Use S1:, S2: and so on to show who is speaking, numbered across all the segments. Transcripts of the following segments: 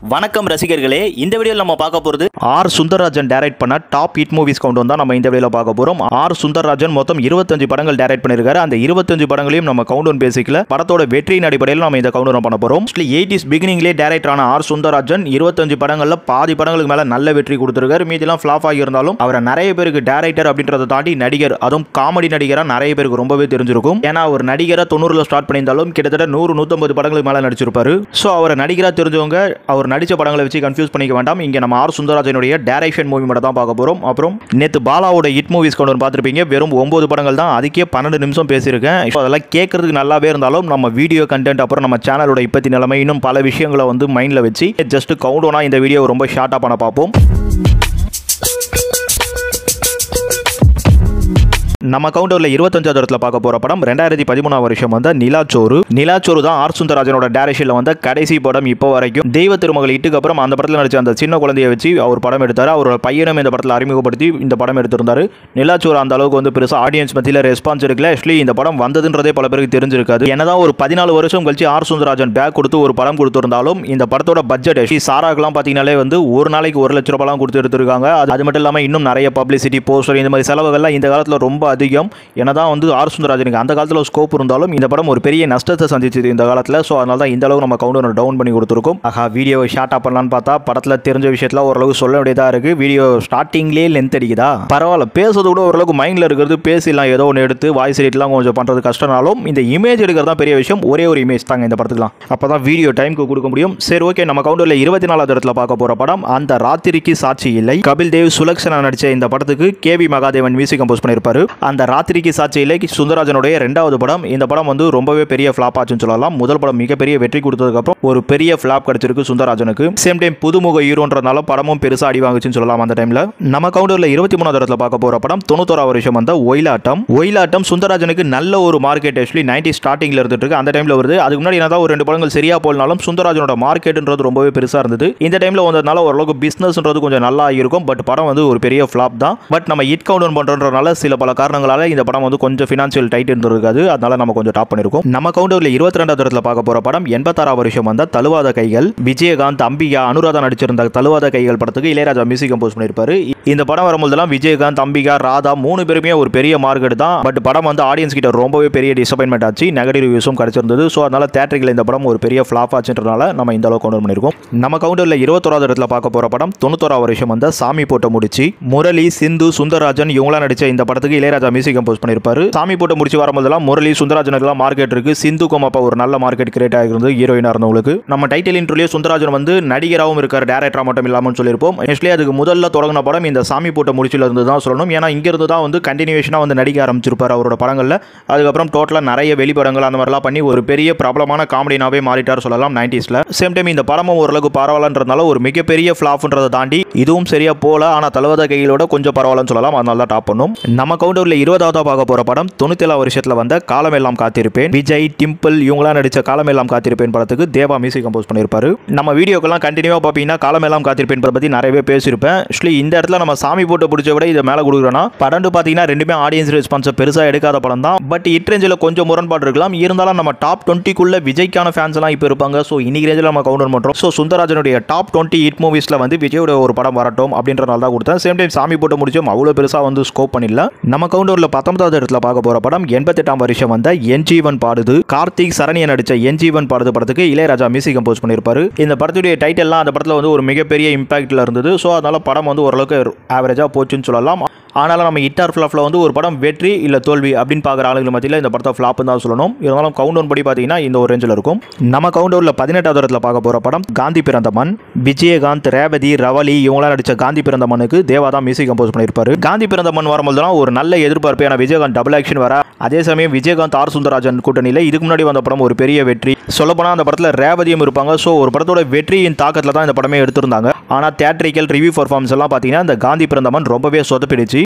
S1: வணக்கம் ரசிகர்களே இந்த வீடியோவில் நம்ம பார்க்க போகிறது ஆர் சுந்தரராஜன் டைரக்ட் பண்ண டாப் ஹிட் மூவிஸ் கவுண்ட் தான் நம்ம இந்த வீடியோவில் பார்க்க போகிறோம் ஆர் சுந்தரராஜன் மொத்தம் இருபத்தஞ்சு படங்கள் டைரக்ட் பண்ணியிருக்காரு அந்த இருபத்தஞ்சு படங்களையும் நம்ம கவுண்ட் ஒன் பேசிக்கல படத்தோட வெற்றியின் அடிப்படையில் நம்ம இந்த கவுண்ட் பண்ண போகிறோம் மோஸ்ட்லி எயிட்டிஸ் பிகினிங்லேயே டைரக்டர் ஆன ஆர் சுந்தரராஜன் இருபத்தஞ்சு படங்களில் பாதி படங்களுக்கு மேலே நல்ல வெற்றி கொடுத்துருக்காரு மீதிலாம் ஃப்ளாப் ஆகியிருந்தாலும் அவரை நிறைய பேருக்கு டேரக்டர் அப்படின்றத தாண்டி நடிகர் அதுவும் காமெடி நடிகராக நிறைய பேருக்கு ரொம்பவே தெரிஞ்சிருக்கும் ஏன்னா அவர் நடிகராக தொண்ணூறுல ஸ்டார்ட் பண்ணியிருந்தாலும் கிட்டத்தட்ட நூறு நூற்றம்பது படங்களுக்கு மேலே நடிச்சிருப்பாரு ஸோ அவரை நடிகராக தெரிஞ்சவங்க அவர் நடித்த படங்களை வச்சு கன்ஃபியூஸ் பண்ணிக்க வேண்டாம் இங்கே நம்ம ஆர் சுந்தரராஜனுடைய டேரக்ஷன் மூவி மட்டும் தான் பார்க்க போகிறோம் அப்புறம் நேற்று பாலாவோட ஹிட் மூவிஸ் கொண்டு வந்து பார்த்துருப்பீங்க வெறும் ஒன்பது படங்கள் தான் அதுக்கே பன்னெண்டு நிமிஷம் பேசியிருக்கேன் இப்போ அதெல்லாம் கேட்கறதுக்கு நல்லாவே இருந்தாலும் நம்ம வீடியோ கண்டென்ட் அப்புறம் நம்ம சேனலோட இப்பத்தி நிலைமை இன்னும் பல விஷயங்களை வந்து மைண்டில் வச்சு ஜஸ்ட் கவுண்டோனா இந்த வீடியோ ரொம்ப ஷார்ட்டாக பண்ண பார்ப்போம் நம்ம கவுண்டரில் இருபத்தஞ்சாவது இடத்துல பார்க்க போகிற படம் ரெண்டாயிரத்தி பதிமூணாம் வருஷம் வந்த நிலாச்சோறு நிலாச்சோறு தான் ஆர் சுந்தரராஜனோட டேரக்ஷனில் வந்த கடைசி படம் இப்போ வரைக்கும் தெய்வ திருமகள் இட்டுக்கு அப்புறம் அந்த படத்தில் நடிச்ச அந்த சின்ன குழந்தைய வச்சு அவர் படம் எடுத்தார் அவரோட பையனும் இந்த படத்தில் அறிமுகப்படுத்தி இந்த படம் எடுத்திருந்தாரு நிலாச்சோறு அந்த அளவுக்கு வந்து பெருசாக ஆடியன்ஸ் மத்தியில் ரெஸ்பான்ஸ் இருக்குல்ல ஆக்சுவலி இந்த படம் வந்ததுன்றதே பல பேருக்கு தெரிஞ்சிருக்காது என்னதான் ஒரு பதினாலு வருஷம் கழிச்சு ஆர் சுந்தரராஜன் பேக் கொடுத்து ஒரு படம் கொடுத்திருந்தாலும் இந்த படத்தோட பட்ஜெட் ஆக்சுவலி சாராக்கெல்லாம் பார்த்தீங்கன்னாலே வந்து ஒரு நாளைக்கு ஒரு லட்ச ரூபாய்லாம் கொடுத்து எடுத்திருக்காங்க அது அது மட்டும் இல்லாமல் இன்னும் நிறைய பப்ளிசிட்டி போஸ்டர் இந்த மாதிரி செலவுகள்லாம் இந்த காலத்தில் ரொம்ப அதிகம் என்னதான் வந்து ஆர் சுந்தரராஜனுக்கு அந்த காலத்தில் ஸ்கோப் இருந்தாலும் இந்த படம் ஒரு பெரிய நஷ்டத்தை சந்திச்சது இந்த காலத்தில் ஸோ அதனால தான் இந்த அளவு நம்ம கவுண்டர் டவுன் பண்ணி கொடுத்துருக்கோம் ஆஹா வீடியோ ஷார்ட்டாக பண்ணலான்னு பார்த்தா படத்தில் தெரிஞ்ச விஷயத்தில் ஓரளவு சொல்ல வேண்டியதாக இருக்குது வீடியோ ஸ்டார்டிங்லேயே லென்த் அடிக்குதா பரவாயில்ல பேசுறது கூட ஓரளவுக்கு மைண்டில் இருக்கிறது பேசிடலாம் ஏதோ ஒன்று எடுத்து வாய்ஸ் எடிட்லாம் கொஞ்சம் பண்ணுறது கஷ்டம்னாலும் இந்த இமேஜ் எடுக்கிறது தான் பெரிய விஷயம் ஒரே ஒரு இமேஜ் தாங்க இந்த படத்துக்குலாம் அப்போ தான் வீடியோ டைமுக்கு கொடுக்க முடியும் சரி ஓகே நம்ம கவுண்டரில் இருபத்தி நாலாவது இடத்துல பார்க்க போகிற படம் அந்த ராத்திரிக்கு சாட்சி இல்லை கபில் தேவ் சுலக்ஷனா நடித்த இந்த படத்துக்கு கேவி மகாதேவன் மியூசிக் கம்போஸ் பண்ணியிருப்பாரு அந்த ராத்திரிக்கு சாட்சி இல்லை சுந்தரராஜனுடைய ரெண்டாவது படம் இந்த படம் வந்து ரொம்பவே பெரிய ஃப்ளாப் ஆச்சுன்னு சொல்லலாம் முதல் படம் மிகப்பெரிய வெற்றி கொடுத்ததுக்கப்புறம் ஒரு பெரிய ஃப்ளாப் கிடைச்சிருக்கு சுந்தரராஜனுக்கு சேம் டைம் புதுமுக ஹீரோன்றனால படமும் பெருசாக அடி வாங்குச்சுன்னு சொல்லலாம் அந்த டைமில் நம்ம கவுண்டரில் இருபத்தி மூணாவது இடத்துல பார்க்க போகிற படம் தொண்ணூத்தோரா வருஷம் வந்த ஒயிலாட்டம் ஒயிலாட்டம் சுந்தரராஜனுக்கு நல்ல ஒரு மார்க்கெட் ஆக்சுவலி நைன்டி ஸ்டார்டிங்கில் இருந்துட்டு இருக்கு அந்த டைமில் வருது அதுக்கு முன்னாடி என்னதான் ஒரு ரெண்டு படங்கள் சரியா போனாலும் சுந்தரராஜனோட மார்க்கெட்ன்றது ரொம்பவே பெருசாக இருந்தது இந்த டைமில் வந்ததுனால ஓரளவுக்கு பிஸ்னஸ்ன்றது கொஞ்சம் நல்லா இருக்கும் பட் படம் வந்து ஒரு பெரிய ஃப்ளாப் தான் பட் நம்ம இட் கவுண்ட் பண்ணுறதுனால சில பல காரணங்களால இந்த படம் வந்து கொஞ்சம் ஃபினான்ஷியல் டைட் இருந்திருக்காது அதனால நம்ம கொஞ்சம் டாப் பண்ணிருக்கோம் நம்ம கவுண்டரில் இருபத்தி ரெண்டாவது இடத்துல பார்க்க போகிற படம் எண்பத்தாறாம் வருஷம் வந்த தழுவாத கைகள் விஜயகாந்த் அம்பிகா அனுராதா நடிச்சிருந்த தழுவாத கைகள் படத்துக்கு இளையராஜா மியூசிக் கம்போஸ் பண்ணியிருப்பாரு இந்த படம் வரும்போதெல்லாம் விஜயகாந்த் அம்பிகா ராதா மூணு பேருமே ஒரு பெரிய மார்க்கெட் தான் பட் படம் வந்து ஆடியன்ஸ் கிட்ட ரொம்பவே பெரிய டிசப்பாயின்மெண்ட் ஆச்சு நெகட்டிவ் ரிவ்யூஸும் கிடைச்சிருந்தது ஸோ அதனால தேட்டரில் இந்த படம் ஒரு பெரிய ஃப்ளாப் ஆச்சுன்றனால நம்ம இந்த அளவுக்கு கவுண்டர் பண்ணியிருக்கோம் நம்ம கவுண்டரில் இருபத்தோராவது இடத்துல பார்க்க போகிற படம் தொண்ணூத்தோராம் வருஷம் வந்த சாமி போட்ட முடிச்சு முரளி சிந்து சுந்தரராஜன் இவங்களாம் நடிச்ச இந்த படத்துக்கு இளையராஜா மியூசிக் கம்போஸ் பண்ணியிருப்பாரு சாமி போட்ட முடிச்சு வரும்போதெல்லாம் முரளி சுந்தரராஜனுக்குலாம் மார்க்கெட் இருக்கு சிந்துக்கும் அப்போ ஒரு நல்ல மார்க்கெட் கிரியேட் ஆகிருந்தது ஹீரோயினாக இருந்தவங்களுக்கு நம்ம டைட்டில் இன்ட்ரோலே சுந்தரராஜன் வந்து நடிகராகவும் இருக்கார் டேரக்டராக மட்டும் இல்லாமல் சொல்லியிருப்போம் ஆக்சுவலி அதுக்கு முதல்ல தொடங்கின படம் இந்த சாமி போட்ட முடிச்சில் இருந்து தான் சொல்லணும் ஏன்னா இங்கிருந்து தான் வந்து கண்டினியூஷனாக வந்து நடிக்க ஆரம்பிச்சிருப்பார் அவரோட படங்களில் அதுக்கப்புறம் டோட்டலாக நிறைய வெளிப்படங்கள் அந்த மாதிரிலாம் பண்ணி ஒரு பெரிய பிரபலமான காமெடினாவே மாறிட்டார் சொல்லலாம் நைன்டிஸில் சேம் டைம் இந்த படமும் ஓரளவுக்கு பரவாயில்லன்றதுனால ஒரு மிகப்பெரிய ஃப்ளாப்ன்றதை தாண்டி இதுவும் சரியா போல ஆனால் தலவத கைகளோட கொஞ்சம் பரவாயில்லன்னு சொல்லலாம் அதனால தான் டாப் பண்ணும் நம்ம கவுண்டரில் இருபதாவதாக பார்க்க போகிற படம் தொண்ணூத்தேழாம் வருஷத்தில் வந்த காலமெல்லாம் காத்திருப்பேன் விஜய் டிம்பிள் இவங்களாம் நடித்த காலமெல்லாம் காத்திருப்பேன் படத்துக்கு தேவா மியூசிக் கம்போஸ் பண்ணியிருப்பாரு நம்ம வீடியோக்கெல்லாம் கண்டினியூவாக பார்த்தீங்கன்னா காலமெல்லாம் காத்திருப்பேன் படத்தை பற்றி நிறையவே பேசியிருப்பேன் ஆக்சுவலி இந்த இடத்துல நம்ம சாமி போட்டு பிடிச்ச விட இதை மேலே கொடுக்குறோன்னா படம் பார்த்தீங்கன்னா ரெண்டுமே ஆடியன்ஸ் ரெஸ்பான்ஸை பெருசாக எடுக்காத படம் தான் பட் இட் ரேஞ்சில் கொஞ்சம் முரண்பாடு இருக்கலாம் இருந்தாலும் நம்ம டாப் டுவெண்ட்டிக்குள்ள விஜய்க்கான ஃபேன்ஸ் எல்லாம் இப்போ இருப்பாங்க ஸோ இன்னைக்கு ரேஞ்சில் நம்ம கவுண்டர் பண்ணுறோம் ஸோ சுந்தரராஜனுடைய டாப் டுவெண்ட்டி ஹிட் மூவிஸில் வந்து விஜயோட ஒரு படம் வரட்டும் அப்படின்றனால தான் கொடுத்தேன் சேம் டைம் சாமி போட்டு முடிச்சோம் அவ்வளோ பெருசாக வந்து ஸ்கோப் பண்ணிடல நம்ம கவுண்டரில் பத்தொன்பதாவது இடத்துல பார்க்க போகிற படம் எண்பத்தெட்டாம் வருஷம் வந்த என் ஜீவன் பாடுது கார்த்திக் சரணியை நடித்த என் ஜீவன் பாடுது படத்துக்கு இளையராஜா மியூசிக் கம்போஸ் பண்ணியிருப்பாரு இந்த படத்துடைய டைட்டில்லாம் அந்த படத்தில் வந்து ஒரு மிகப்பெரிய இம்பாக்டில் இருந்தது ஸோ அதனால படம் வந்து ஓரளவுக்கு ஆவரேஜாக போச்சுன்னு சொல்லலாம் ஆனாலும் நம்ம இட்டார் ஃப்ளாப்பில் வந்து ஒரு படம் வெற்றி இல்லை தோல்வி அப்படின்னு பார்க்குற ஆளுகள் மத்தியில் இந்த படத்தை ஃப்ளாப்னு தான் சொல்லணும் இருந்தாலும் கவுண்ட் டவுன் படி பார்த்தீங்கன்னா இந்த ஒரு ரேஞ்சில் இருக்கும் நம்ம கவுண்ட் டவுனில் பதினெட்டாவது இடத்துல பார்க்க போகிற படம் காந்தி பிறந்த மண் விஜயகாந்த் ரேவதி ரவலி இவங்களாம் நடித்த காந்தி பிறந்த மண்ணுக்கு தேவா தான் மியூசிக் கம்போஸ் பண்ணியிருப்பாரு காந்தி பிறந்த மண் வரும்போதுலாம் ஒரு நல்ல எதிர்பார்ப்பு ஏன்னா விஜயகாந்த் டபுள் ஆக்ஷன் வர அதே சமயம் விஜயகாந்த் ஆர் சுந்தரராஜன் கூட்டணியில் இதுக்கு முன்னாடி வந்த படம் ஒரு பெரிய வெற்றி சொல்லப்போனால் அந்த படத்தில் ரேவதியும் இருப்பாங்க ஸோ ஒரு படத்தோட வெற்றியின் தாக்கத்தில் தான் இந்த படமே எடுத்திருந்தாங்க ஆனால் தேட்டரிக்கல் ரிவ்யூ பர்ஃபார்மன்ஸ் எல்லாம் பார்த்தீங்கன்னா இந்த காந்தி பிறந்தமன் ரொம்பவே சொதப்பிடுச்சு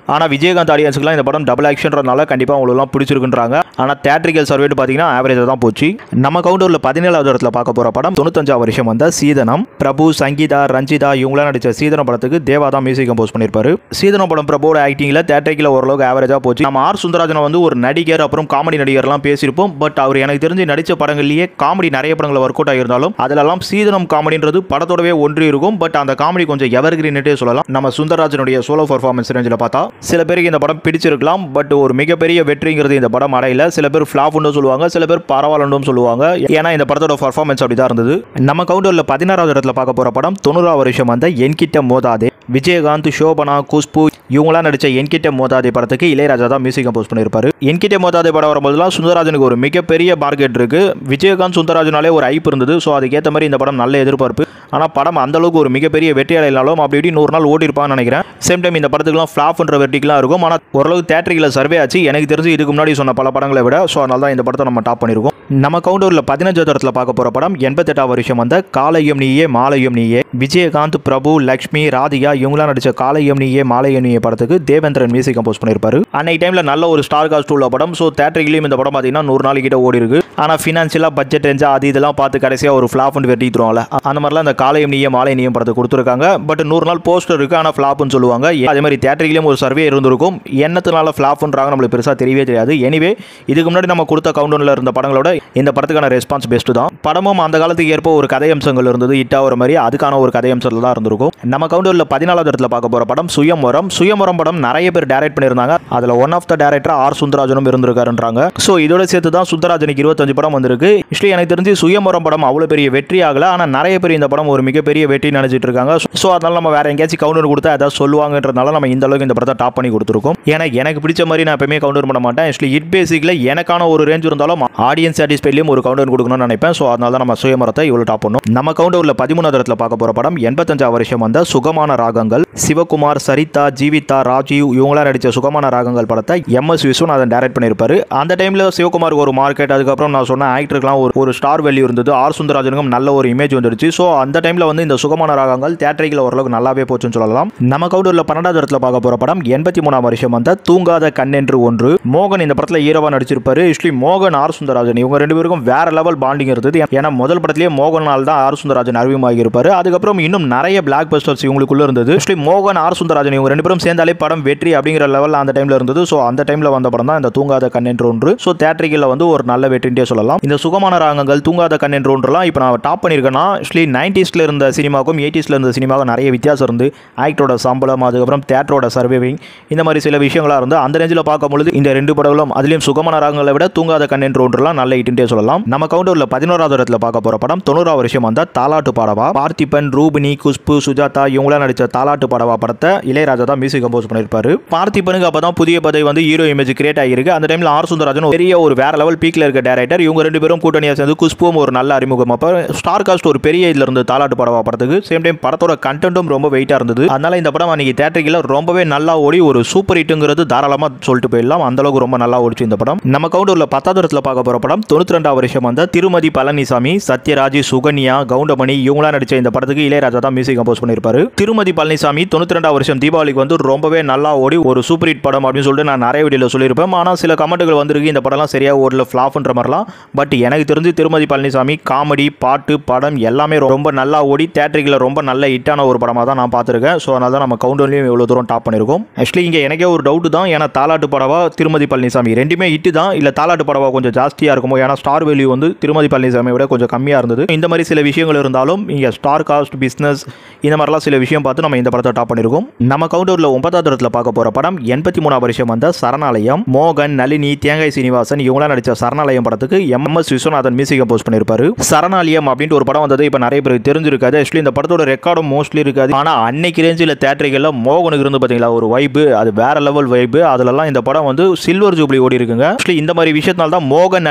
S1: ஆனால் விஜயகாந்த் ஆடியன்ஸுக்குலாம் இந்த படம் டபுள் ஆக்ஷன்றதுனால கண்டிப்பாக அவங்களுக்குலாம் பிடிச்சிருக்குன்றாங்க ஆனால் தேட்ரிக்கல் சர்வேட்டு பார்த்தீங்கன்னா ஆவரேஜாக தான் போச்சு நம்ம கவுண்டரில் பதினேழாவது இடத்துல பார்க்க போகிற படம் தொண்ணூத்தஞ்சாவது வருஷம் வந்த சீதனம் பிரபு சங்கீதா ரஞ்சிதா இவங்களாம் நடித்த சீதனம் படத்துக்கு தேவா தான் மியூசிக் கம்போஸ் பண்ணியிருப்பாரு சீதனம் படம் பிரபுவோட ஆக்டிங்கில் தேட்டரிக்கில் ஓரளவுக்கு ஆவரேஜாக போச்சு நம்ம ஆர் சுந்தராஜனை வந்து ஒரு நடிகர் அப்புறம் காமெடி நடிகர்லாம் பேசியிருப்போம் பட் அவர் எனக்கு தெரிஞ்சு நடித்த படங்கள்லேயே காமெடி நிறைய படங்கள் ஒர்க் அவுட் ஆகியிருந்தாலும் அதிலெல்லாம் சீதனம் காமெடின்றது படத்தோடவே ஒன்றி இருக்கும் பட் அந்த காமெடி கொஞ்சம் எவர் கிரீன்ட்டே சொல்லலாம் நம்ம சுந்தரராஜனுடைய சோலோ பர்ஃபார்மன்ஸ் ரேஞ்சில் பார்த்தா சில பேருக்கு இந்த படம் பிடிச்சிருக்கலாம் பட் ஒரு மிகப்பெரிய வெற்றிங்கிறது இந்த படம் அடையல சில பேர் ஃப்ளாப்னு சொல்லுவாங்க சில பேர் பரவாயில்லன்னு சொல்லுவாங்க ஏன்னா இந்த படத்தோட பர்ஃபார்மன்ஸ் அப்படி தான் இருந்தது நம்ம கவுண்டரில் பதினாறாவது இடத்துல பார்க்க போகிற படம் தொண்ணூறாவது வருஷம் வந்த என்கிட்ட மோதாதே விஜயகாந்த் சோபனா குஷ்பு இவங்களாம் நடித்த என்கிட்ட மோதாதே படத்துக்கு இளையராஜா தான் மியூசிக் கம்போஸ் பண்ணியிருப்பாரு என்கிட்ட மோதாதே படம் வரும்போதுலாம் சுந்தரராஜனுக்கு ஒரு மிகப்பெரிய மார்க்கெட் இருக்கு விஜயகாந்த் சுந்தரராஜனாலே ஒரு ஐப் இருந்தது ஸோ அதுக்கேற்ற மாதிரி இந்த படம் நல்ல எதிர்பார்ப்பு ஆனால் படம் அந்த அளவுக்கு ஒரு மிகப்பெரிய வெற்றி அடையினாலும் அப்படி இப்படி நூறு நாள் ஓடி இருப்பான்னு நினைக்கிறேன் சேம் டைம் இந்த படத்துக்குலாம் ஃப்ளாப்ன்ற வெற்றிக்கெலாம் இருக்கும் ஆனால் ஓரளவுக்கு தேட்டரில் சர்வே ஆச்சு எனக்கு தெரிஞ்சு இதுக்கு முன்னாடி சொன்ன பல படங்களை விட ஸோ அதனால தான் இந்த படத்தை நம்ம டாப் பண்ணியிருக்கோம் நம்ம கவுண்டரில் பதினஞ்சாவது இடத்துல பார்க்க போகிற படம் எண்பத்தெட்டாம் வருஷம் வந்த காலையும் நீயே மாலையும் நீயே விஜயகாந்த் பிரபு லக்ஷ்மி ராதிகா இவங்களாம் நடித்த காலையும் நீயே மாலையும் நீயே படத்துக்கு தேவேந்திரன் மியூசிக் கம்போஸ் பண்ணியிருப்பாரு அன்னைக்கு டைமில் நல்ல ஒரு ஸ்டார் காஸ்ட் உள்ள படம் ஸோ தேட்டரிலையும் இந்த படம் பார்த்தீங்கன்னா நூறு நாள் கிட்ட ஓடி இருக்கு ஆனால் ஃபினான்ஷியலாக பட்ஜெட் ரேஞ்சா அது இதெல்லாம் பார்த்து கடைசியாக ஒரு ஃப்ளாப்னு வெட்டிட்டுருவாங்கல்ல அந்த மாதிரிலாம் இந்த காலையும் நீயே மாலை நீயும் படத்தை கொடுத்துருக்காங்க பட் நூறு நாள் போஸ்டர் இருக்குது ஆனால் ஃப்ளாப்னு சொல்லுவாங்க அதே மாதிரி தேட்டரிலையும் ஒரு சர்வே இருந்திருக்கும் என்னத்தினால ஃப்ளாப்ன்றாங்க நம்மளுக்கு பெருசாக தெரியவே தெரியாது எனிவே இதுக்கு முன்னாடி நம்ம கொடுத்த கவுண்டனில் இருந்த படங்களோட இந்த படத்துக்கான ரெஸ்பான்ஸ் பெஸ்ட்டு தான் படமும் அந்த காலத்துக்கு ஏற்ப ஒரு கதை அம்சங்கள் இருந்தது ஹிட் ஆகிற மாதிரி அதுக்கான ஒரு கதை அம்சத்தில் தான் இருந்திருக்கும் நம்ம கவுண்டரில் பதினாலாவது இடத்துல பார்க்க போகிற படம் சுயம்பரம் சுயம்பரம் படம் நிறைய பேர் டைரக்ட் பண்ணியிருந்தாங்க அதில் one of the director R சுந்தராஜனும் இருந்திருக்காருன்றாங்க ஸோ இதோட சேர்த்து தான் சுந்தராஜனுக்கு இருபத்தஞ்சு படம் வந்திருக்கு ஆக்சுவலி எனக்கு தெரிஞ்சு சுயம்பரம் படம் அவ்வளோ பெரிய வெற்றி ஆகல ஆனால் நிறைய பேர் இந்த படம் ஒரு மிகப்பெரிய வெற்றி நினைச்சிட்டு இருக்காங்க ஸோ அதனால நம்ம வேற எங்கேயாச்சும் கவுண்டர் கொடுத்தா ஏதாவது சொல்லுவாங்கன்றதுனால நம்ம இந்த அளவுக்கு இந்த படத்தை டாப் பண்ணி கொடுத்துருக்கோம் ஏன்னா எனக்கு பிடிச்ச மாதிரி நான் எப்பவுமே கவுண்டர் பண்ண மாட்டேன் ஆக்சுவலி ஹிட் பேசிக்கில் எனக்கான ஒரு ரேஞ்ச் இருந்தாலும் ஆடியன்ஸ் சாட்டிஸ்ஃபைட்லையும் ஒரு கவுண்டர் கொடுக்கணும்னு நினைப்பேன் ஸோ அதனால தான் நம்ம சுயமரத்தை இவ்வளோ டாப் பண்ணும் நம்ம கவுண்டரில் பதிமூணாவது இடத்துல பார்க்க போகிற படம் எண்பத்தஞ்சாம் வருஷம் வந்த சுகமான ராகங்கள் சிவகுமார் சரிதா ஜீவிதா ராஜீவ் இவங்களாம் நடித்த சுகமான ராகங்கள் படத்தை எம் எஸ் விஸ்வநாதன் டைரக்ட் பண்ணியிருப்பாரு அந்த டைமில் சிவகுமாருக்கு ஒரு மார்க்கெட் அதுக்கப்புறம் நான் சொன்ன ஆக்டருக்குலாம் ஒரு ஒரு ஸ்டார் வேல்யூ இருந்தது ஆர் சுந்தராஜனுக்கும் நல்ல ஒரு இமேஜ் வந்துடுச்சு ஸோ அந்த டைமில் வந்து இந்த சுகமான ராகங்கள் தேட்டரிக்கில் ஓரளவுக்கு நல்லாவே போச்சுன்னு சொல்லலாம் நம்ம கவுண்டரில் பன்னெண்டாவது இடத்துல பார்க்க போகிற படம் எண்பத்தி மூணாம் வருஷம் வந்த தூங்காத கண்ணென்று ஒன்று மோகன் இந்த படத்தில் ஹீரோவாக நடிச்சிருப்பாரு ஆக்சுவலி மோகன் ஆர் சுந்தராஜன் இவங்க ரெண்டு பேருக்கும் வேற லெவல் பாண்டிங் இருந்தது ஏன்னா முதல் படத்திலேயே மோகனால் தான் ஆர் சுந்தராஜன் அறிமுகமாகி இருப்பாரு அதுக்கப்புறம் இன்னும் நிறைய பிளாக் பஸ்டர்ஸ் இவங்களுக்குள்ள இருந்தது ஆக்சுவலி மோகன் ஆர் சுந்தராஜன் இவங்க ரெண்டு பேரும் சேர்ந்தாலே படம் வெற்றி அப்படிங்கிற லெவலில் அந்த டைமில் இருந்தது ஸோ அந்த டைமில் வந்த படம் தான் இந்த தூங்காத கண்ணென்று ஒன்று ஸோ தேட்டரிக்கில் வந்து ஒரு நல்ல வெற்றின்றே சொல்லலாம் இந்த சுகமான ராகங்கள் தூங்காத கண்ணென்று ஒன்றுலாம் இப்போ நான் டாப் பண்ணியிருக்கேன்னா ஆக்சுவலி நைன்டிஸில் இருந்த சினிமாவுக்கும் எயிட்டிஸில் இருந்த சினிமாவுக்கும் நிறைய வித்தியாசம் இருந்து ஆக்டரோட சம்பளம் அதுக்கப்புறம் தேட்டரோட சர்வேவிங் இந்த மாதிரி சில விஷயங்களாக இருந்து அந்த ரேஞ்சில் பார்க்கும்பொழுது இந்த ரெண்டு படங்களும் அதுலேயும் சுகமான ராகங்களை விட தூங்காத கண்ணென்று ஒன்றுலாம் நல்ல இட்டுன்றே சொல்லலாம் நம்ம கவுண்டரில் பதினோராவது இடத்துல பார்க்க போகிற படம் தொண்ணூறாவது வருஷம் வந்த தாலாட்டு பாடவா பார்த்திபன் ரூபினி குஷ்பு சுஜாதா இவங்களாம் நடித்த தாலாட்டு பாடவா படத்தை இளையராஜா தான் மியூசிக் கம்போஸ் பண்ணியிருப்பாரு பார்த்திபனுக்கு அப்போ தான் புதிய பதவி வந்து ஹீரோ இமேஜ் கிரியேட் ஆகியிருக்கு அந்த டைமில் ஆர் சுந்தரராஜன் ஒரு பெரிய ஒரு வேற லெவல் பீக்கில் இருக்க டேரக்டர் இவங்க ரெண்டு பேரும் கூட்டணியாக சேர்ந்து குஷ்புவும் ஒரு நல்ல அறிமுகம் அப்போ ஸ்டார் காஸ்ட் ஒரு பெரிய இதில் இருந்து தாலாட்டு பாடவா படத்துக்கு சேம் டைம் படத்தோட கண்டென்ட்டும் ரொம்ப வெயிட்டாக இருந்தது அதனால இந்த படம் அன்னைக்கு தேட்டரில் ரொம்பவே நல்லா ஓடி ஒரு சூப்பர் ஹிட்டுங்கிறது தாராளமாக சொல்லிட்டு போயிடலாம் அந்த அளவுக்கு ரொம்ப நல்லா ஓடிச்சு இந்த படம் நம்ம கவுண்டரில் பத்தாவது இடத்துல பார்க்க போகிற படம் தொண்ணூற்றி ரெண்டாவது வருஷம் வந்த திருமதி பழனிசாமி சத்யராஜ் சுகன்யா கவுண்டமணி இவங்களாம் நடிச்ச இந்த படத்துக்கு இளையராஜா தான் மியூசிக் கம்போஸ் பண்ணியிருப்பாரு திருமதி பழனிசாமி தொண்ணூற்றி ரெண்டாவது வருஷம் தீபாவளிக்கு வந்து ரொம்பவே நல்லா ஓடி ஒரு சூப்பர் ஹிட் படம் அப்படின்னு சொல்லிட்டு நான் நிறைய வீடியோவில் சொல்லியிருப்பேன் ஆனால் சில கமெண்ட்டுகள் வந்திருக்கு இந்த படம்லாம் சரியாக ஓடல ஃப்ளாப்ன்ற மாதிரிலாம் பட் எனக்கு தெரிஞ்சு திருமதி பழனிசாமி காமெடி பாட்டு படம் எல்லாமே ரொம்ப நல்லா ஓடி தேட்டரிக்கில் ரொம்ப நல்ல ஹிட்டான ஒரு படமாக தான் நான் பார்த்துருக்கேன் ஸோ அதனால தான் நம்ம கவுண்டர்லையும் இவ்வளோ தூரம் டாப் பண்ணியிருக்கோம் ஆக்சுவலி இங்கே எனக்கே ஒரு டவுட் தான் ஏன்னா தாலாட்டு படவா திருமதி பழனிசாமி ரெண்டுமே ஹிட்டு தான் இல்லை தாலாட்டு படவா கொஞ்சம் ஜாஸ்தியாக இருக்குமோ ஏன்னா ஸ்டார் வேல்யூ வந்து திருமதி பழனிசாமி விட கொஞ்சம் கம்மியாக இருந்தது இந்த மாதிரி சில விஷயங்கள் இருந்தாலும் இங்கே ஸ்டார் காஸ்ட் பிஸ்னஸ் இந்த மாதிரிலாம் சில விஷயம் பார்த்து நம்ம இந்த படத்தை டாப் பண்ணியிருக்கோம் நம்ம கவுண்டரில் ஒன்பதாவது இடத்துல பார்க்க போகிற படம் எண்பத்தி மூணாம் வருஷம் வந்த சரணாலயம் மோகன் நளினி தேங்காய் சீனிவாசன் இவங்களாம் நடித்த சரணாலயம் படத்துக்கு M S Viswanathan music compose பண்ணியிருப்பாரு சரணாலயம் அப்படின்ட்டு ஒரு படம் வந்தது இப்போ நிறைய பேருக்கு தெரிஞ்சிருக்காது ஆக்சுவலி இந்த படத்தோட ரெக்கார்டும் மோஸ்ட்லி இருக்காது ஆனால் அன்னைக்கு ரேஞ்சில் தேட்டரிகளில் மோகனுக்கு இருந்து பார்த்தீங்களா ஒரு வைப்பு அது வேற லெவல் வைப்பு அதுலலாம் இந்த படம் வந்து சில்வர் ஜூப்ளி ஓடி இருக்குங்க ஆக்சுவலி இந்த மாதிரி விஷயத்தினால தான் மோகன் நளினி ஸ்டார்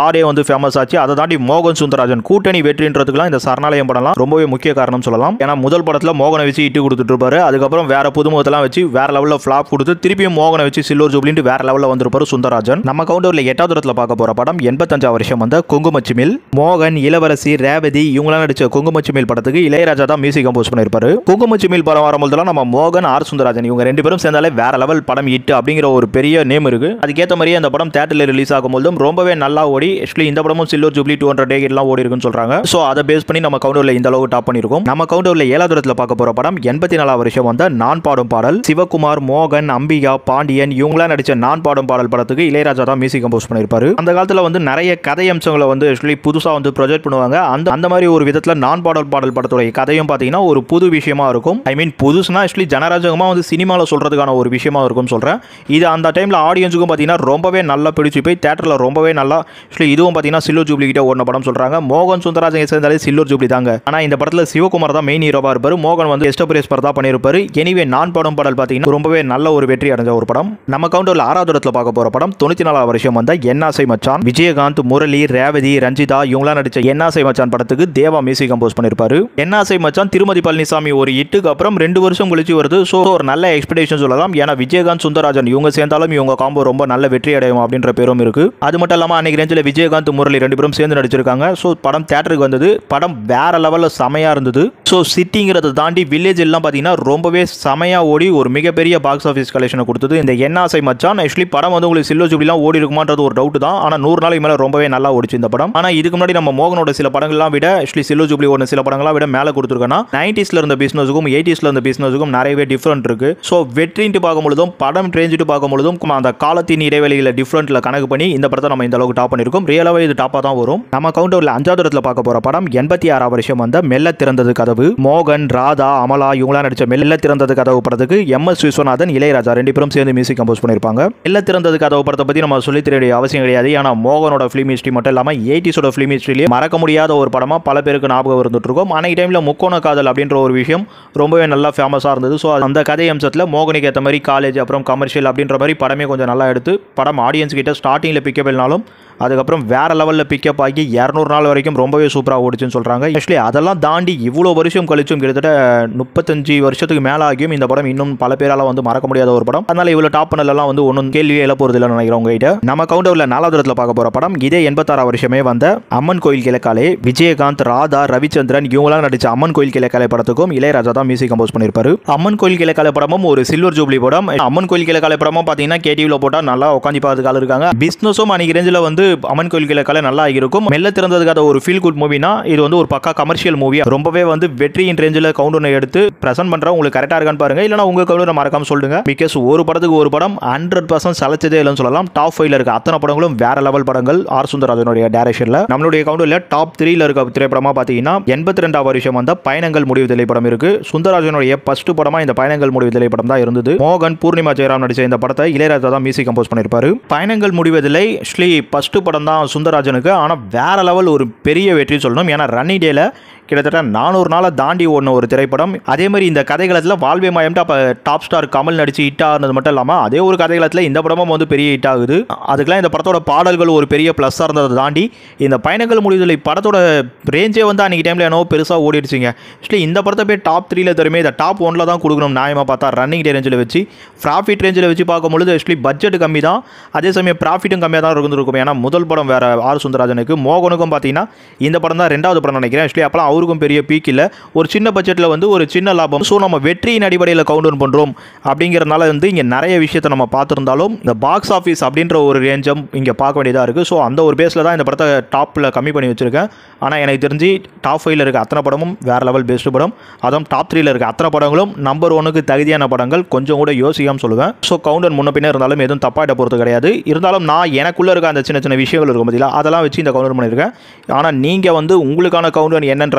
S1: ஸ்டாரே வந்து ஃபேமஸ் ஆச்சு அதை தாண்டி மோகன் சுந்தரராஜன் கூட்டணி வெற்றின்றதுக்குலாம் இந்த சரணாலயம் படம்லாம் ரொம்பவே முக்கிய காரணம் சொல்லலாம் ஏன்னா முதல் படத்தில் மோகனை வச்சு இட்டு கொடுத்துட்டு இருப்பாரு அதுக்கப்புறம் வேற புதுமுகத்தெல்லாம் வச்சு வேற லெவலில் ஃபிளாப் கொடுத்து திருப்பியும் மோகனை வச்சு சில்வர் ஜூப்ளின்ட்டு வேற லெவலில் வந்திருப்பாரு சுந்தரராஜன் நம்ம கவுண்டரில் எட்டாவது இடத்துல பார்க்க போற படம் எண்பத்தஞ்சாம் வருஷம் வந்த குங்குமச்சிமில் மோகன் இளவரசி ரேவதி இவங்களாம் நடிச்ச குங்குமச்சிமில் படத்துக்கு இளையராஜா தான் மியூசிக் கம்போஸ் பண்ணியிருப்பாரு குங்குமச்சிமில் படம் வரும்போதெல்லாம் நம்ம மோகன் ஆர் சுந்தரராஜன் இவங்க ரெண்டு பேரும் சேர்ந்தாலே வேற லெவல் படம் ஹிட் அப்படிங்கிற ஒரு பெரிய நேம் இருக்கு அதுக்கேற்ற மாதிரியே அந்த படம் தேட்டரில் ரிலீஸ் ஆகும்போதும் ரொம்பவே நல்லா ஓடி ஆக்சுவலி இந்த படமும் சில்வர் ஜூப்ளி டூ ஹண்ட்ரட் டேகெட்லாம் ஓடி இருக்குன்னு சொல்றாங்க ஸோ அதை பேஸ் பண்ணி நம்ம கவுண்டரில் இந்த அளவுக்கு டாப் பண்ணியிருக்கோம் நம்ம கவுண்டரில் ஏழாவது இடத்துல பார்க்க போற படம் எண்பத்தி நாலாம் வருஷம் வந்த நான் பாடும் பாடல் சிவகுமார் மோகன் அம்பிகா பாண்டியன் இவங்களாம் நடிச்ச நான் பாடும் பாடல் படத்துக்கு இளையராஜா தான் மியூசிக் கம்போஸ் பண்ணியிருப்பாரு அந்த காலத்தில் வந்து நிறைய கதை அம்சங்களை வந்து ஆக்சுவலி புதுசாக வந்து ப்ரொஜெக்ட் பண்ணுவாங்க அந்த அந்த மாதிரி ஒரு விதத்தில் நான் பாடல் பாடல் படத்துடைய கதையும் பார்த்தீங்கன்னா ஒரு புது விஷயமா இருக்கும் ஐ மீன் புதுசுனா ஆக்சுவலி ஜனராஜகமாக வந்து சினிமாவில் சொல்கிறதுக்கான ஒரு விஷயமா இருக்கும் சொல்கிறேன் இது அந்த டைமில் ஆடியன்ஸுக்கும் பார்த்தீங்கன்னா ரொம்பவே நல்லா பிடிச்சி போய் தேட்டரில் ரொம்பவே நல்லா ஆக்சுவலி இதுவும் பார்த்தீங்கன்னா சில்வர் ஜூப்ளி கிட்ட ஓடின படம் சொல்கிறாங்க மோகன் சுந்தராஜன் சேர்ந்தாலே சில்வர் ஜூப்ளி தாங்க ஆனால் இந்த படத்தில் சிவகுமார் தான் மெயின் ஹீரோவாக இருப்பார் மோகன் வந்து எஸ்டபிரேஸ் தான் பண்ணியிருப்பாரு எனிவே நான் படம் பாடல் பார்த்தீங்கன்னா ரொம்பவே நல்ல ஒரு வெற்றி அடைஞ்ச ஒரு படம் நம்ம கவுண்டரில் ஆறாவது இடத்துல பார்க்க போகிற படம் தொண்ணூற்றி நாலாம் வருஷம் வந்த என்னாசை மச்சான் விஜயகாந்த் முரளி ரேவதி ரஞ்சிதா இவங்களாம் நடிச்ச என்னாசை மச்சான் படத்துக்கு தேவா மியூசிக் கம்போஸ் பண்ணியிருப்பாரு என்னாசை மச்சான் திருமதி பழனிசாமி ஒரு இட்டுக்கு அப்புறம் ரெண்டு வருஷம் கழிச்சு வருது ஸோ ஒரு நல்ல எக்ஸ்பெக்டேஷன் சொல்லலாம் ஏன்னா விஜயகாந்த் சுந்தரராஜன் இவங்க சேர்ந்தாலும் இவங்க காம்போ ரொம்ப நல்ல வெற்றி அடையும் அப்படின்ற பேரும் இருக்கு அது மட்டும் இல்லாமல் அன்னைக்கு ரேஞ்சில் விஜயகாந்த் முரளி ரெண்டு பேரும் சேர்ந்து நடிச்சிருக்காங்க ஸோ படம் தேட்டருக்கு வந்தது படம் வேற லெவலில் செமையாக இருந்தது ஸோ சிட்டிங்கிறத தாண்டி வில்லேஜ் எல்லாம் பார்த்தீங்கன்னா ரொம்பவே செமையாக ஓடி ஒரு மிகப்பெரிய பாக்ஸ் ஆஃபீஸ் கலெக்ஷனை கொடுத்தது இந்த என்னாசை மச்சான் ஆக்சுவலி படம் வந்து உங்களுக்கு சில்வர் ஜூப்ளிலாம் ஓடி இருக்குமான்றது ஒரு டவுட் தான் ஆனால் நூறு நாளைக்கு மேலே ரொம்பவே நல்லா ஓடிச்சு இந்த படம் ஆனால் இதுக்கு முன்னாடி நம்ம மோகனோட சில படங்கள்லாம் விட ஆக்சுவலி சில்வர் ஜூப்ளி ஓடின சில படங்கள்லாம் விட மேலே கொடுத்துருக்கேன்னா நைன்டிஸில் இருந்த பிஸ்னஸுக்கும் எயிட்டிஸில் இருந்த பிஸ்னஸுக்கும் நிறையவே டிஃப்ரெண்ட் இருக்கு ஸோ வெற்றின்ட்டு பார்க்கும் பொழுதும் படம் ரேஞ்சிட்டு பார்க்கும் பொழுதும் அந்த காலத்தின் இடைவெளியில் டிஃப்ரெண்ட்டில் கணக்கு பண்ணி இந்த படத்தை நம்ம இந்த அளவுக்கு டாப் பண்ணியிருக்கோம் ரியலாகவே இது டாப்பாக தான் வரும் நம்ம கவுண்டரில் அஞ்சாவது இடத்துல பார்க்க போகிற படம் எண்பத்தி ஆறாம் வருஷம் வந்த மெல்ல திறந்தது கதவு மோகன் ராதா அமலா இவங்களாம் நடிச்ச மெல்ல திறந்தது கதவு படத்துக்கு எம் எஸ் விஸ்வநாதன் இளையராஜா ரெண்டு பேரும் சேர்ந்து மியூசிக் கம்போஸ் பண்ணியிருப்பாங்க மெல்ல திறந்தது கதவு படத்தை பற்றி நம்ம சொல்லி தெரிய வேண்டிய அவசியம் கிடையாது ஏன்னா மோகனோட ஃபிலிம் ஹிஸ்ட்ரி மட்டும் இல்லாமல் எயிட்டிஸோட ஃபிலிம் ஹிஸ்ட்ரிலேயே மறக்க முடியாத ஒரு படமாக பல பேருக்கு ஞாபகம் இருந்துட்டு இருக்கும் அன்னைக்கு டைமில் முக்கோண காதல் அப்படின்ற ஒரு விஷயம் ரொம்பவே நல்லா ஃபேமஸாக இருந்தது ஸோ அந்த கதை அம்சத்தில் மோகனுக்கு ஏற்ற மாதிரி காலேஜ் அப்புறம் கமர்ஷியல் அப்படின்ற மாதிரி படமே கொஞ்சம் நல்லா எடுத்து படம் ஆடியன்ஸ் கிட்ட ஸ்டார்டிங்கில் பிக்கப் இல்லைனாலும் அதுக்கப்புறம் வேற லெவலில் பிக்கப் ஆகி இரநூறு நாள் வரைக்கும் ரொம்பவே சூப்பராக ஓடிச்சுன்னு சொல்கிறாங்க ஆக்சுவலி அதெல்லாம் தாண்டி இவ்வளோ வருஷம் கழிச்சும் கிட்டத்தட்ட முப்பத்தஞ்சு வருஷத்துக்கு மேலே ஆகியும் இந்த படம் இன்னும் பல பேரால் வந்து மறக்க முடியாத ஒரு படம் அதனால இவ்வளோ டாப் பண்ணலாம் வந்து ஒன்றும் கேள்வியே எழ போகிறது இல்லைன்னு நினைக்கிறேன் உங்ககிட்ட நம்ம கவுண்டரில் நாலாவது இடத்துல பார்க்க போகிற படம் இதே எண்பத்தாறாம் வருஷமே வந்த அம்மன் கோயில் கிழக்காலே விஜயகாந்த் ராதா ரவிச்சந்திரன் இவங்களாம் நடிச்ச அம்மன் கோயில் கிழக்காலே படத்துக்கும் இளையராஜா தான் மியூசிக் கம்போஸ் பண்ணியிருப்பாரு அம்மன் கோயில் கிழக்காலே படமும் ஒரு சில்வர் ஜூப்ளி படம் அம்மன் கோயில் கிழக்காலே படமும் பார்த்தீங்கன்னா கேடிவியில் போட்டால் நல்லா உட்காந்து பார்த்துக்கு ஆள் இருக்காங்க பிஸ்னஸும் அன்னைக்கு ரேஞ்சில் வந்து அம்மன் கோயில் கிழக்காலே நல்லா இருக்கும் மெல்ல திறந்ததுக்காக ஒரு ஃபீல் குட் மூவினா இது வந்து ஒரு பக்கா கமர்ஷியல் மூவி ரொம்பவே வந்து வெற்றியின் ரேஞ்சில் கவுண்டனை எடுத்து ப்ரெசென்ட் பண்ணுறேன் உங்களுக்கு கரெக்டாக இருக்கான்னு பாருங்க இல்லைனா உங்கள் கவுண்டரை மறக்காம சொல்லுங்க பிகாஸ் ஒரு படத்துக்கு ஒரு படம் ஹண்ட்ரட் பர்சன்ட் சலைச்சதே இல்லைன்னு சொல்லலாம் டாப் ஃபைவ்ல இருக்க அத்தனை படங்களும் வேற லெவல் படங்கள் ஆர் சுந்தரராஜனுடைய டேரக்ஷனில் நம்மளுடைய கவுண்டரில் டாப் த்ரீல இருக்க திரைப்படமாக பார்த்தீங்கன்னா எண்பத்தி ரெண்டாம் வருஷம் வந்த பயணங்கள் முடிவு திரைப்படம் இருக்கு சுந்தரராஜனுடைய ஃபர்ஸ்ட் படமா இந்த பயணங்கள் முடிவு திரைப்படம் தான் இருந்தது மோகன் பூர்ணிமா ஜெயராம் நடிச்ச இந்த படத்தை இளையராஜா தான் மியூசிக் கம்போஸ் பண்ணியிருப்பாரு பயணங்கள் முடிவதில்லை ஸ்ரீ ஃபர்ஸ்ட் படம் தான் சுந்தரராஜனுக்கு ஆனால் வேற லெவல் ஒரு பெரிய வெற்றி சொல்லணும் ஏன்னா ரன்னி டேல கிட்டத்தட்ட நானூறு நாளை தாண்டி ஓடின ஒரு திரைப்படம் அதே மாதிரி இந்த கதைகளத்தில் வாழ்வே மாயம்ட்டு அப்போ டாப் ஸ்டார் கமல் நடிச்சு ஹிட் ஆனது மட்டும் இல்லாமல் அதே ஒரு கதைகளத்தில் இந்த படமும் வந்து பெரிய ஹிட் ஆகுது அதுக்கெல்லாம் இந்த படத்தோட பாடல்கள் ஒரு பெரிய ப்ளஸ்ஸாக இருந்ததை தாண்டி இந்த பயணங்கள் முடிவுதலை படத்தோட ரேஞ்சே வந்து அன்றைக்கி டைமில் என்னவோ பெருசாக ஓடிடுச்சுங்க ஆக்சுவலி இந்த படத்தை போய் டாப் த்ரீல தருமே இதை டாப் ஒனில் தான் கொடுக்கணும் நியாயமாக பார்த்தா ரன்னிங் டே ரேஞ்சில் வச்சு ப்ராஃபிட் ரேஞ்சில் வச்சு பார்க்கும்பொழுது ஆக்சுவலி பட்ஜெட் கம்மி தான் அதே சமயம் ப்ராஃபிட்டும் கம்மியாக தான் இருந்திருக்கும் ஏன்னா முதல் படம் வேறு ஆர் சுந்தரராஜனுக்கு மோகனுக்கும் பார்த்தீங்கன்னா இந்த படம் தான் ரெண்டாவது படம் நினைக்கிறேன் ஆக்சுவலி அப்போலாம் அவருக்கும் பெரிய பீக் இல்லை ஒரு சின்ன பட்ஜெட்டில் வந்து ஒரு சின்ன லாபம் ஸோ நம்ம வெற்றியின் அடிப்படையில் கவுண்ட் டவுன் பண்ணுறோம் அப்படிங்கிறதுனால வந்து இங்கே நிறைய விஷயத்தை நம்ம பார்த்துருந்தாலும் இந்த பாக்ஸ் ஆஃபீஸ் அப்படின்ற ஒரு ரேஞ்சம் இங்கே பார்க்க வேண்டியதாக இருக்குது ஸோ அந்த ஒரு பேஸில் தான் இந்த படத்தை டாப்பில் கம்மி பண்ணி வச்சிருக்கேன் ஆனால் எனக்கு தெரிஞ்சு டாப் ஃபைவ்ல இருக்க அத்தனை படமும் வேறு லெவல் பெஸ்ட் படம் அதுவும் டாப் த்ரீல இருக்க அத்தனை படங்களும் நம்பர் ஒனுக்கு தகுதியான படங்கள் கொஞ்சம் கூட யோசிக்காமல் சொல்லுவேன் ஸோ கவுண்டர் முன்ன பின்ன இருந்தாலும் எதுவும் தப்பாயிட்ட போகிறது கிடையாது இருந்தாலும் நான் எனக்குள்ளே இருக்க அந்த சின்ன சின்ன விஷயங்கள் இருக்கும் பார்த்தீங்களா அதெல்லாம் வச்சு இந்த கவுண்டர் பண்ணியிருக்கேன் ஆனால் நீங்கள் வந்து உங்களுக்கான கவுண்டர் என்னன்றதை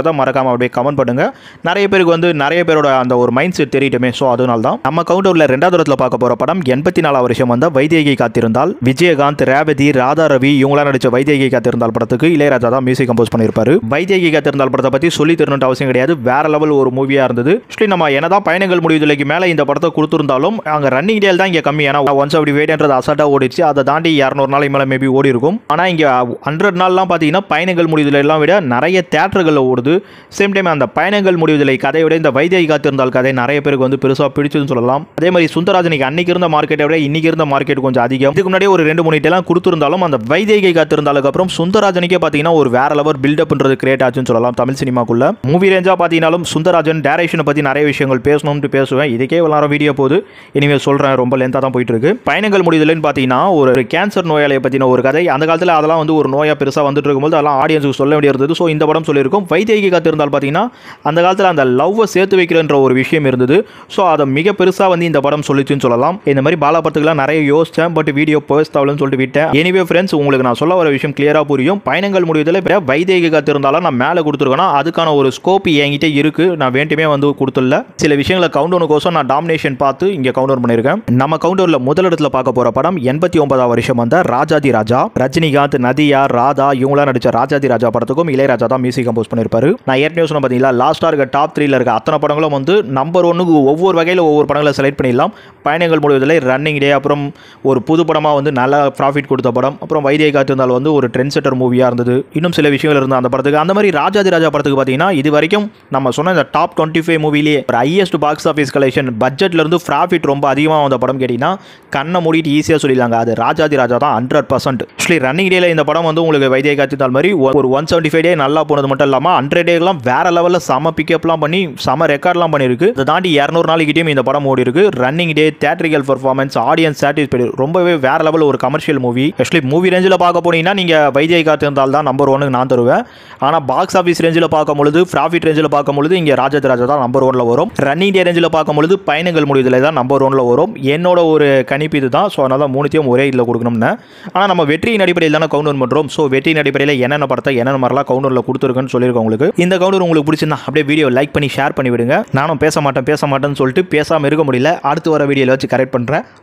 S1: அப்படின்றத மறக்காம அப்படியே கமெண்ட் பண்ணுங்க நிறைய பேருக்கு வந்து நிறைய பேரோட அந்த ஒரு மைண்ட் செட் தெரியட்டுமே ஸோ அதனால தான் நம்ம கவுண்டரில் ரெண்டாவது இடத்துல பார்க்க போற படம் எண்பத்தி நாலாம் வருஷம் வந்த வைத்தியகி காத்திருந்தால் விஜயகாந்த் ரேவதி ராதா ரவி இவங்களாம் நடிச்ச வைத்தியகி காத்திருந்தால் படத்துக்கு இளையராஜா தான் மியூசிக் கம்போஸ் பண்ணியிருப்பாரு வைத்தியகி காத்திருந்தால் படத்தை பற்றி சொல்லி தரணுன்ற அவசியம் கிடையாது வேற லெவல் ஒரு மூவியாக இருந்தது ஆக்சுவலி நம்ம என்னதான் பயணங்கள் முடிவுதலைக்கு மேலே இந்த படத்தை கொடுத்துருந்தாலும் அங்கே ரன்னிங் டேல் தான் இங்கே கம்மி ஏன்னா ஒன்ஸ் அப்படி வேட்ன்றது அசால்ட்டாக ஓடிச்சு அதை தாண்டி இரநூறு நாளைக்கு மேலே மேபி ஓடி இருக்கும் ஆனால் இங்கே ஹண்ட்ரட் நாள்லாம் பார்த்தீங்கன்னா பயணங்கள் முடிவுதலை எல்லாம் விட நிறைய தேட்டர்களில் ஓடுது சேம் டைம் அந்த பயணங்கள் முடிவுதலை கதையை விட இந்த வைத்தியை காத்திருந்தால் கதை நிறைய பேருக்கு வந்து பெருசாக பிடிச்சதுன்னு சொல்லலாம் அதே மாதிரி சுந்தராஜனுக்கு அன்னைக்கு இருந்த மார்க்கெட்டை விட இன்னைக்கு இருந்த மார்க்கெட் கொஞ்சம் அதிகம் இதுக்கு முன்னாடியே ஒரு ரெண்டு மூணு டேலாம் கொடுத்துருந்தாலும் அந்த வைத்தியை காத்திருந்தாலுக்கு அப்புறம் சுந்தராஜனுக்கே பார்த்தீங்கன்னா ஒரு வேற லெவல் பில்டப்ன்றது கிரியேட் ஆச்சுன்னு சொல்லலாம் தமிழ் சினிமாக்குள்ள மூவி ரேஞ்சாக பார்த்தீங்கன்னாலும் சுந்தராஜன் டேரக்ஷனை பற்றி நிறைய விஷயங்கள் பேசணும்னு பேசுவேன் இதுக்கே எல்லாரும் வீடியோ போகுது இனிமேல் சொல்கிறேன் ரொம்ப லென்த்தாக தான் போயிட்டு இருக்கு பயணங்கள் முடியுதுலன்னு பார்த்தீங்கன்னா ஒரு கேன்சர் நோயாளியை பற்றின ஒரு கதை அந்த காலத்தில் அதெல்லாம் வந்து ஒரு நோயாக பெருசாக வந்துட்டு இருக்கும்போது அதெல்லாம் ஆடியன்ஸுக்கு சொல்ல வேண்டியிருந்தது ஸோ இந்த படம் சொல்லியிருக்கும் வைத்தியகி காத்திருந்தால் பார்த்தீங்கன்னா அந்த காலத்தில் அந்த லவ்வை சேர்த்து வைக்கிறன்ற ஒரு விஷயம் இருந்தது ஸோ அதை மிக பெருசாக வந்து இந்த படம் சொல்லிச்சுன்னு சொல்லலாம் இந்த மாதிரி பாலா படத்துக்குலாம் நிறைய யோசித்தேன் பட் வீடியோ போஸ்ட் ஆகலன்னு சொல்லிட்டு விட்டேன் எனிவே ஃப்ரெண்ட்ஸ் உங்களுக்கு நான் சொல்ல வர விஷயம் கிளியராக புரியும் பயணங்கள் முடிவதில் இப்போ வைத்தியகி காத்திருந்தாலும் நான் மேலே கொடுத்துருக்கேன்னா அதுக்கான ஒரு ஸ்கோப் என்கிட்ட இருக்குது நான் வேண்டுமே வந்து கொடுத்துடல சில விஷயங்களை கவுண்டவுனுக்கோசம் நான் டாமினேஷன் பார்த்து இங்கே கவுண்டர் பண்ணியிருக்கேன் நம்ம கவுண்டரில் முதலிடத்தில் பார்க்க போகிற படம் எண்பத்தி ஒன்பதாம் வருஷம் வந்த ராஜாதி ராஜா ரஜினிகாந்த் நதியா ராதா இவங்களாம் நடிச்ச ராஜாதி ராஜா படத்துக்கும் இளையராஜா தான் மியூசிக் கம்போஸ் பண்ணியிருப்பாரு நான் ஏற்கனவே சொன்ன பார்த்தீங்களா லாஸ்ட்டாக இருக்க டாப் த்ரீல இருக்க அத்தனை படங்களும் வந்து நம்பர் ஒன்னுக்கு ஒவ்வொரு வகையில் ஒவ்வொரு படங்களை செலக்ட் பண்ணிடலாம் பயணங்கள் முடிவதில் ரன்னிங் டே அப்புறம் ஒரு புது படமாக வந்து நல்ல ப்ராஃபிட் கொடுத்த படம் அப்புறம் வைத்திய காத்திருந்தால் வந்து ஒரு ட்ரெண்ட் செட்டர் மூவியாக இருந்தது இன்னும் சில விஷயங்கள் இருந்தது அந்த படத்துக்கு அந்த மாதிரி ராஜாதி ராஜா படத்துக்கு பார்த்தீங்கன்னா இது வரைக்கும் நம்ம சொன்ன இந்த டாப் டுவெண்ட்டி ஃபைவ் மூவிலேயே ஒரு ஹையஸ்ட் பாக்ஸ் ஆஃபீஸ் கலெக்ஷன் பட்ஜெட்லேருந்து ப்ராஃபிட் ரொம்ப அதிகமாக வந்த படம் கேட்டிங்கன்னா கண்ணை மூடிட்டு ஈஸியாக சொல்லிடலாங்க அது ராஜாதி ராஜா தான் ஹண்ட்ரட் பர்சன்ட் ஆக்சுவலி ரன்னிங் டேல இந்த படம் வந்து உங்களுக்கு வைத்திய காத்திருந்தால் மாதிரி ஒரு ஒன் செவன்ட்டி ஃபைவ் டே நல்லா போனது மட்டும் இல்லாமல் ஹண்ட்ரட் டேலாம் வேற லெவலில் செம பிக்கப்லாம் பண்ணி செம ரெக்கார்ட்லாம் பண்ணியிருக்கு அதை தாண்டி இரநூறு நாளைக்கிட்டையும் இந்த படம் ஓடி இருக்கு running day theatrical performance audience satisfied ரொம்பவே வேற லெவல் ஒரு கமர்ஷியல் மூவி ஆக்சுவலி மூவி ரேஞ்சில் பார்க்க போனீங்கன்னா நீங்கள் வைத்திய காத்திருந்தால் தான் நம்பர் ஒன்னு நான் தருவேன் ஆனால் பாக்ஸ் ஆஃபீஸ் ரேஞ்சில் பார்க்கும் பொழுது ப்ராஃபிட் ரேஞ்சில் பார்க்கும் பொழுது இங்கே ராஜாதி ராஜா தான் நம்பர் ஒன்ல வரும் ரன்னிங் டே ரேஞ்சில் பார்க்கும் பொழுது பயணங்கள் முடிவதில் தான் நம்பர் ஒன்ல வரும் என்னோட ஒரு கணிப்பு இது தான் ஸோ அதனால தான் மூணுத்தையும் ஒரே இதில் கொடுக்கணும்னு ஆனால் நம்ம வெற்றியின் அடிப்படையில் தானே கவுண்டர் பண்ணுறோம் ஸோ வெற்றியின் அடிப்படையில் என்னென்ன படத்தை என்னென்ன மாதிரிலாம் கவுண்டரில் கொடுத்துருக்குன்னு சொல்லியிருக்கேன் உங்களுக்கு இந்த கவுண்டர் உங்களுக்கு பிடிச்சிருந்தா அப்படியே வீடியோ லைக் பண்ணி ஷேர் பண்ணி விடுங்க நானும் பேச மாட்டேன் பேச மாட்டேன்னு சொல்லிட்டு பேசாமல் இருக்க முடியல அடுத்து வர வீடியோவில் வச்சு கரெக்ட் பண்ணுறேன்